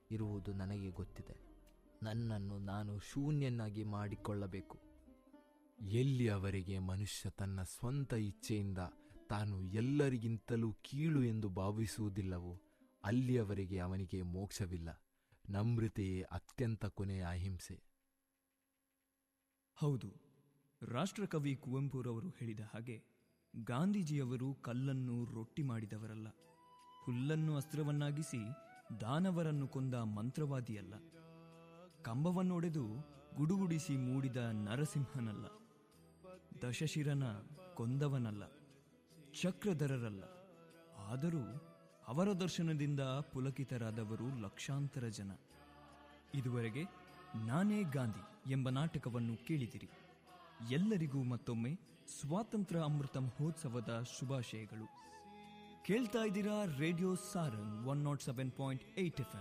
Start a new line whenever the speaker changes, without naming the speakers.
ಇರುವುದು ನನಗೆ ಗೊತ್ತಿದೆ ನನ್ನನ್ನು ನಾನು ಶೂನ್ಯನಾಗಿ ಮಾಡಿಕೊಳ್ಳಬೇಕು
ಎಲ್ಲಿಯವರೆಗೆ ಮನುಷ್ಯ ತನ್ನ ಸ್ವಂತ ಇಚ್ಛೆಯಿಂದ ತಾನು ಎಲ್ಲರಿಗಿಂತಲೂ ಕೀಳು ಎಂದು ಭಾವಿಸುವುದಿಲ್ಲವೋ ಅಲ್ಲಿಯವರೆಗೆ ಅವನಿಗೆ ಮೋಕ್ಷವಿಲ್ಲ ನಮ್ರತೆಯೇ ಅತ್ಯಂತ ಕೊನೆಯ ಅಹಿಂಸೆ
ಹೌದು ರಾಷ್ಟ್ರಕವಿ ಕುವೆಂಪುರವರು ಹೇಳಿದ ಹಾಗೆ ಗಾಂಧೀಜಿಯವರು ಕಲ್ಲನ್ನು ರೊಟ್ಟಿ ಮಾಡಿದವರಲ್ಲ ಹುಲ್ಲನ್ನು ಅಸ್ತ್ರವನ್ನಾಗಿಸಿ ದಾನವರನ್ನು ಕೊಂದ ಮಂತ್ರವಾದಿಯಲ್ಲ ಕಂಬವನ್ನೊಡೆದು ಗುಡುಗುಡಿಸಿ ಮೂಡಿದ ನರಸಿಂಹನಲ್ಲ ದಶಶಿರನ ಕೊಂದವನಲ್ಲ ಚಕ್ರಧರರಲ್ಲ ಆದರೂ ಅವರ ದರ್ಶನದಿಂದ ಪುಲಕಿತರಾದವರು ಲಕ್ಷಾಂತರ ಜನ ಇದುವರೆಗೆ ನಾನೇ ಗಾಂಧಿ ಎಂಬ ನಾಟಕವನ್ನು ಕೇಳಿದಿರಿ ಎಲ್ಲರಿಗೂ ಮತ್ತೊಮ್ಮೆ ಸ್ವಾತಂತ್ರ್ಯ ಅಮೃತ ಮಹೋತ್ಸವದ ಶುಭಾಶಯಗಳು ಕೇಳ್ತಾ ಇದ್ದೀರಾ radio Sarang one nought seven point eight F